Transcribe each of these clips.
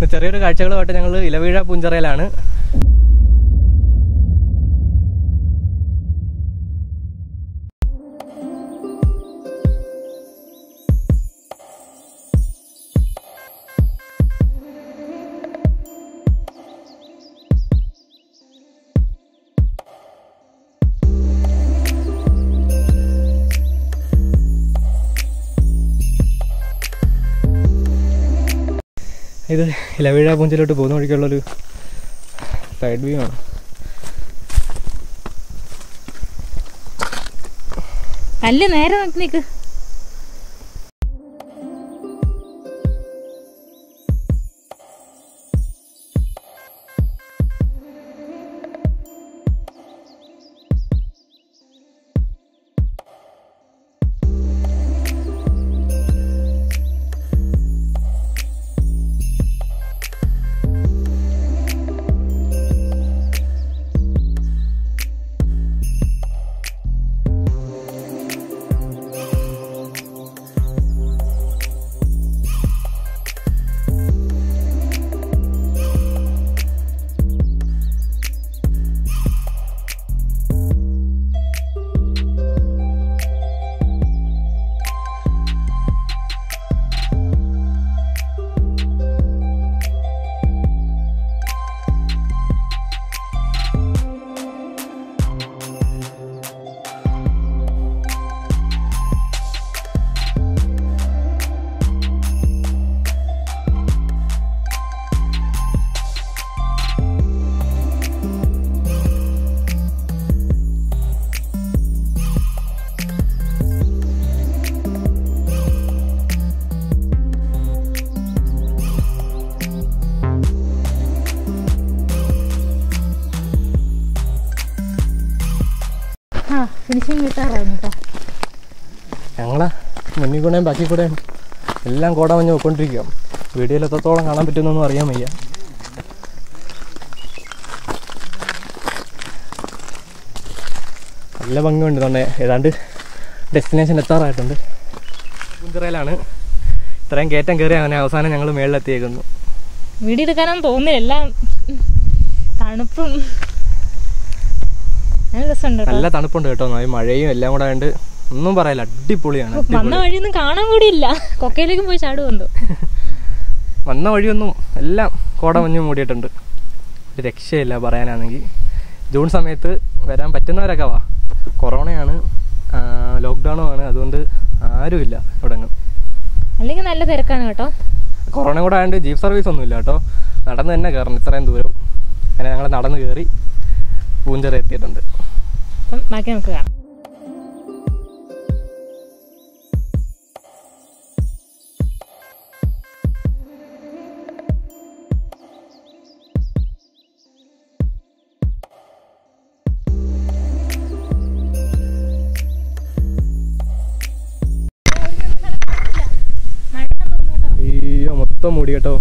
ചെറിയൊരു കാഴ്ചകളുമായിട്ട് ഞങ്ങൾ ഇലവീഴ പൂഞ്ചിറയിലാണ് ഇത് ഇലവീഴ പൂഞ്ചിലോട്ട് പോകുന്ന വഴിക്കുള്ളൊരു സൈഡ് വ്യൂ ആണ് അല്ല നേരെ നോക്കി നിക്ക് ആ ഫിനിഷിങ് കിട്ടാറായിരുന്നു കേട്ടോ ഞങ്ങളെ മുന്നിൽ കൂടെയും ബാക്കി കൂടെയും എല്ലാം കോട മഞ്ഞ് പോയിക്കൊണ്ടിരിക്കുക വീഡിയോയിൽ എത്രത്തോളം കാണാൻ പറ്റുന്നൊന്നും അറിയാൻ വയ്യ നല്ല ഭംഗിയുണ്ട് തന്നെ ഏതാണ്ട് ഡെസ്റ്റിനേഷൻ എത്താറായിട്ടുണ്ട് പൂഞ്ചിറയിലാണ് ഇത്രയും കയറ്റം കയറി അങ്ങനെ അവസാനം ഞങ്ങൾ മേളിലെത്തിയേക്കുന്നു വീഡിയോ എടുക്കാനൊന്നും തോന്നില്ല എല്ലാം തണുപ്പും നല്ല രസമുണ്ട് കേട്ടോ നല്ല തണുപ്പുണ്ട് കേട്ടോ ഈ മഴയും എല്ലാം കൂടെ ആയതുകൊണ്ട് ഒന്നും പറയില്ല അടിപൊളിയാണ് വന്ന അടിപൊളി വഴിയൊന്നും കാണാൻ കൂടിയില്ല കൊക്കയിലേക്കും പോയി ചാടുവന്തോ വന്ന വഴിയൊന്നും എല്ലാം കോട മഞ്ഞ് മൂടിയിട്ടുണ്ട് ഒരു രക്ഷയില്ല പറയാനാണെങ്കിൽ ജൂൺ സമയത്ത് വരാൻ പറ്റുന്നവരൊക്കെ വാ കൊറോണയാണ് ലോക്ക്ഡൗണും ആണ് അതുകൊണ്ട് ആരുമില്ല ഇവിടെ അല്ലെങ്കിൽ നല്ല തിരക്കാണ് കേട്ടോ കൊറോണ കൂടെ ആയതുകൊണ്ട് ജീപ്പ് സർവീസ് ഒന്നുമില്ല കേട്ടോ നടന്ന് തന്നെ കയറണം ഇത്രയും ദൂരം അങ്ങനെ ഞങ്ങൾ നടന്ന് കയറി പൂഞ്ചിറ എത്തിയിട്ടുണ്ട് അപ്പം ബാക്കി നമുക്ക് കാണാം അയ്യോ മൊത്തം മൂടി കേട്ടോ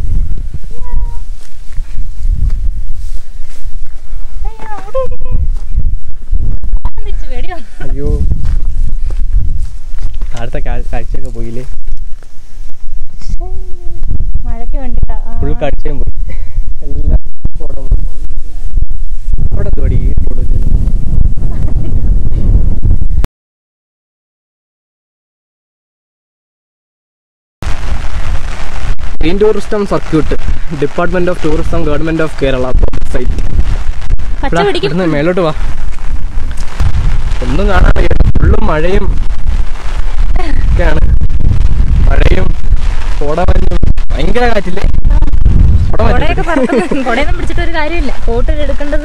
തിരിച്ചു പേടിയോ അയ്യോ അടുത്ത കാഴ്ചയൊക്കെ പോയില്ലേ മഴയ്ക്ക് വേണ്ടിട്ടാ ആ. ഫുൾ കാഴ്ചയും പോയി എല്ലാം കോട മൂടി. അവിടെ തോടി green tourism circuit department of tourism government of Kerala site പച്ച പിടിക്കും ഇവിടുന്ന് മേലോട്ട് വാ ഒന്നും കാണാൻ വയ്യ ഫുള്ളും മഴയും ഒക്കെയാണ് മഴയും കോടമഞ്ഞും ഭയങ്കര കാറ്റില്ലേ കോടമഞ്ഞ് കൊടയൊക്കെ പറക്കുന്നു കൊടയൊന്നും പിടിച്ചിട്ട് ഒരു കാര്യമില്ല ഫോട്ടോ എടുക്കേണ്ടത്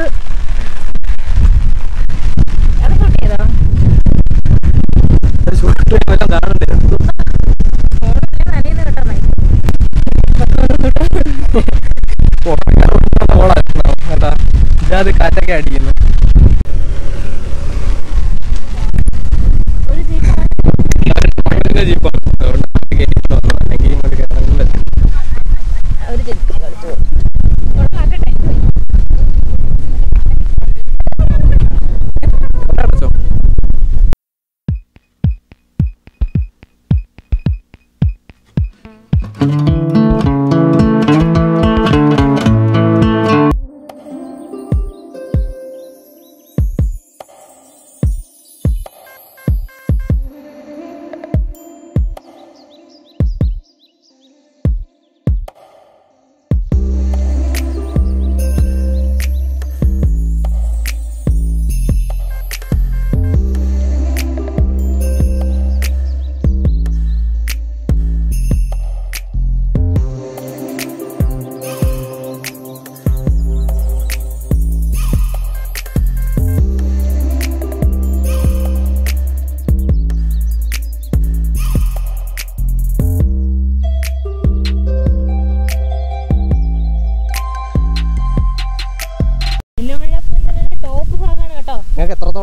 അത് ഷൂട്ട് ചെയ്തോ ഒരു ഷൂട്ട് വല്ലതും കാണണ്ടേ ഫോണിൽ നനയുന്ന കേട്ടോ മൈക്ക് കോളായിരുന്നു കേട്ടാ ഇതാത് കാറ്റൊക്കെ അടിക്കുന്നു ഒരു ജീപ്പ് ഇതിന്റെ ജീപ്പാണ് അതുകൊണ്ട് കേട്ടിട്ട് വന്നു അല്ലെങ്കിൽ ഇങ്ങോട്ട് കയറാൻ പറ്റും ഒരു ജീപ്പ് കളിച്ചു മാറ്റട്ടെ അടച്ചോ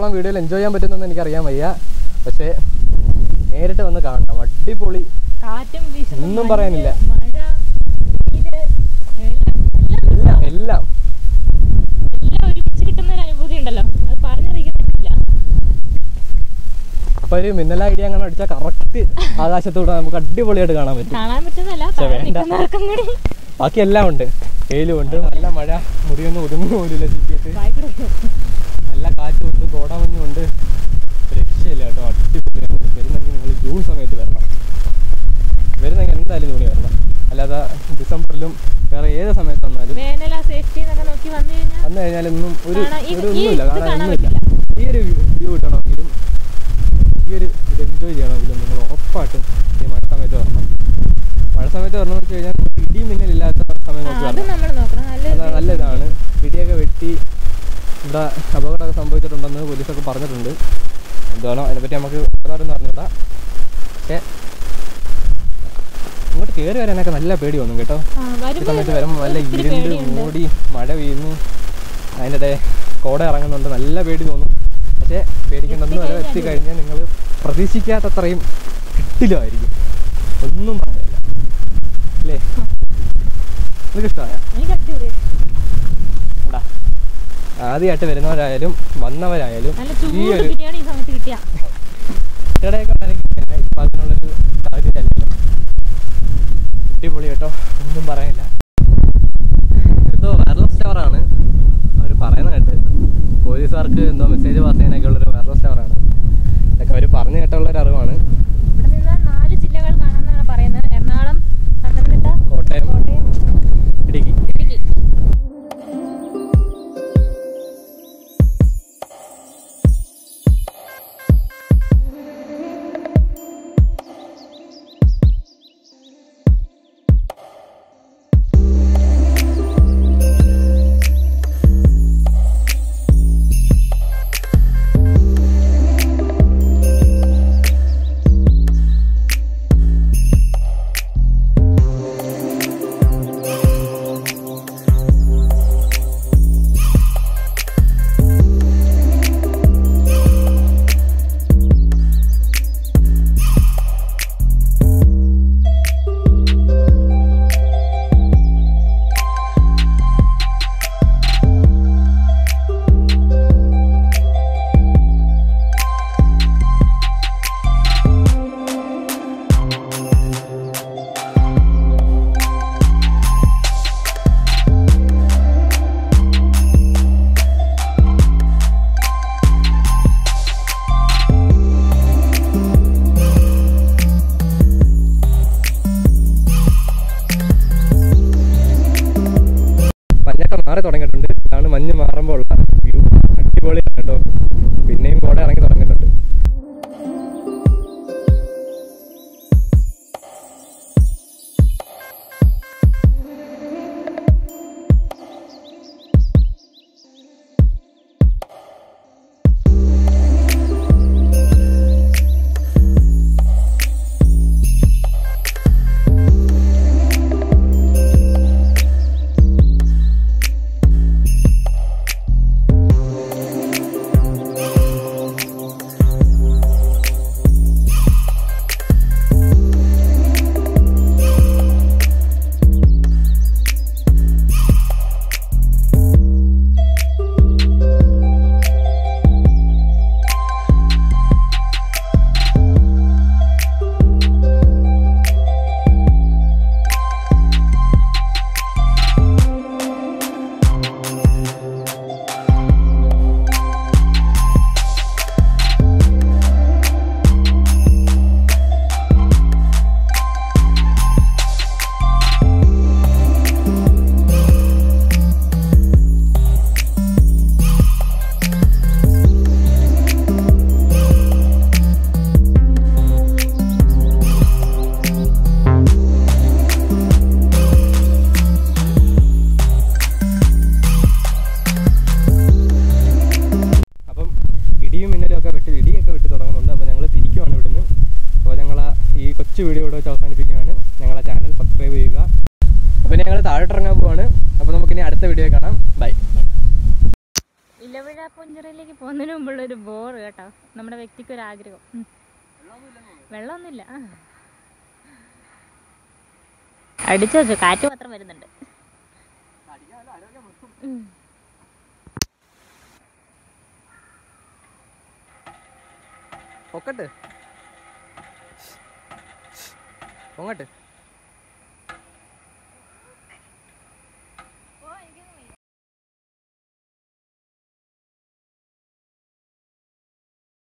എത്രത്തോളം വീഡിയോയിൽ എൻജോയ് ചെയ്യാൻ പറ്റുന്നെന്ന് എനിക്കറിയാൻ വയ്യ പക്ഷേ നേരിട്ട് വന്ന് കാണണം അടിപൊളി കാറ്റും വീശുന്നു ഒന്നും പറയാനില്ല. മഴ ഇത് എല്ലാം എല്ലാം എല്ലാം എല്ലാം ഒരുമിച്ച് കിട്ടുന്ന ഒരു അനുഭൂതി ഉണ്ടല്ലോ അത് പറഞ്ഞറിയിക്കാൻ പറ്റില്ല അപ്പൊ ഒരു മിന്നല ഐഡിയ അങ്ങനെ അടിച്ചാൽ കറക്റ്റ് ആകാശത്തൂടെ നമുക്ക് അടിപൊളിയായിട്ട് കാണാൻ പറ്റും കാണാൻ പറ്റുന്നല്ല പക്ഷെ താഴെ വേണ്ട. നിൽക്കുന്നവർക്കും കൂടി ബാക്കി എല്ലാം ഉണ്ട് വെയിലും ഉണ്ട് നല്ല മഴ മുടിയൊന്നും ഒതുങ്ങി പോലില്ല ചീറ്റിയിട്ട് വായി കൊടുക്കും നല്ല കാറ്റുണ്ട് കോടാമഞ്ഞുണ്ട് രക്ഷയില്ല കേട്ടോ അടിപൊളിയാണ് വരുന്നെങ്കിൽ നിങ്ങൾ ജൂൺ സമയത്ത് വരണം വരുന്നെങ്കിൽ എന്തായാലും ജൂണി വരണം അല്ലാതെ ഡിസംബറിലും വേറെ ഏത് സമയത്ത് വന്നാലും വേനല സേഫ്റ്റി എന്നൊക്കെ നോക്കി വന്നു കഴിഞ്ഞാൽ വന്നു കഴിഞ്ഞാലൊന്നും ഒരു കാണാൻ- ഈ- ഒരു ഈ ഒന്നുമില്ല ഇത് കാണാൻ കാണാൻ ഒന്നുമില്ല ഈ ഒരു വ്യൂ കിട്ടണമെങ്കിലും ഈ ഒരു ഇത് എൻജോയ് ചെയ്യണമെങ്കിലും നിങ്ങൾ ഉറപ്പായിട്ടും ഈ മഴ സമയത്ത് വരണം മഴ സമയത്ത് വരണം എന്ന് വെച്ച് കഴിഞ്ഞാൽ നമുക്ക് ഇടിയും മിന്നലില്ലാത്ത സമയം നോക്കി അത് വരണം നമ്മൾ നോക്കണം അത് നല്ല നല്ല ഇതാണ് ഇടിയൊക്കെ വെട്ടി ഇവിടെ അപകടമൊക്കെ സംഭവിച്ചിട്ടുണ്ടെന്ന് പോലീസൊക്കെ പറഞ്ഞിട്ടുണ്ട് എന്താണോ അതിനെപ്പറ്റി നമുക്ക് ഒരുപാടൊന്നും അറിഞ്ഞൂടാ പക്ഷേ ഇങ്ങോട്ട് കയറി വരാനൊക്കെ നല്ല പേടി തോന്നും കേട്ടോ ഈ സമയത്ത് വരുമ്പോൾ നല്ല ഇരുണ്ട് മൂടി മഴ പെയ്യുന്നു അതിൻ്റെ ഇടയിൽ കോട ഇറങ്ങുന്നുണ്ട് നല്ല പേടി തോന്നും പക്ഷേ പേടിക്കേണ്ടെന്ന് വരെ എത്തിക്കഴിഞ്ഞാൽ നിങ്ങൾ പ്രതീക്ഷിക്കാത്തത്രയും കിട്ടിലുമായിരിക്കും ഒന്നും പറയാനില്ല അല്ലേ നിങ്ങൾക്ക് ഇഷ്ടമായ എനിക്ക് അടിപൊളി ഉണ്ടാ ആദ്യമായിട്ട് വരുന്നവരായാലും വന്നവരായാലും നല്ല ഈ ചൂട് ഒരു ബിരിയാണി ഈ സമയത്ത് കിട്ടിയ ഇടയൊക്കെ നനയ്ക്കാൻ ഇപ്പം അതിനുള്ളൊരു സാഹചര്യമല്ല അടിപൊളി കേട്ടോ ഒന്നും പറയാനില്ല ഇത് വയർലെസ് ടവറാണ് അവർ പറയുന്ന കേട്ട് പോലീസുകാർക്ക് എന്തോ മെസ്സേജ് പാസ് ചെയ്യാനൊക്കെ ഉള്ളൊരു വയർലെസ് ടവറാണ് ഇതൊക്കെ അവർ പറഞ്ഞു കേട്ടുള്ളൊരു അറിവാണ് ഇവിടെ നിന്ന് നാല് ജില്ലകൾ കാണാമെന്നാണ് പറയുന്നത് എറണാകുളം പത്തനംതിട്ട കോട്ടയം കോട്ടയം ഇടുക്കി ഇടുക്കി മഞ്ഞൊക്കെ മാറി തുടങ്ങിയിട്ടുണ്ട് ഇതാണ് മഞ്ഞ് മാറുമ്പോൾ ഉള്ള വ്യൂ അടിപൊളിയാണ് കേട്ടോ പിന്നെയും കോട ഇറങ്ങി തുടങ്ങിയിട്ടുണ്ട് അപ്പം ഇടിയും മിന്നലും ഒക്കെ വെട്ടി ഇടിയൊക്കെ വെട്ടി തുടങ്ങുന്നുണ്ട് അപ്പോൾ ഞങ്ങൾ തിരിക്കുവാണ് ഇവിടുന്ന് അപ്പോൾ ഞങ്ങൾ ഈ കൊച്ചു വീഡിയോ ഇവിടെ വെച്ച് അവസാനിപ്പിക്കുകയാണ് ഞങ്ങളെ ചാനൽ സബ്സ്ക്രൈബ് ചെയ്യുക അപ്പോൾ ഞങ്ങൾ താഴോട്ടിറങ്ങാൻ പോവാണ് അപ്പോൾ നമുക്കിനി അടുത്ത വീഡിയോ കാണാം ബൈ ഇലവിഴ നീരാപ്പൊഞ്ചിറയിലേക്ക് പോകുന്നതിന് മുമ്പുള്ള ഒരു ബോർ കേട്ടോ നമ്മുടെ വ്യക്തിക്ക് ഒരു ആഗ്രഹം ഉം. വെള്ളമൊന്നുമില്ല ആ. അടിച്ചു വെച്ചു കാറ്റ് മാത്രം വരുന്നുണ്ട് ഉം. പൊക്കട്ട് പൊങ്ങട്ട്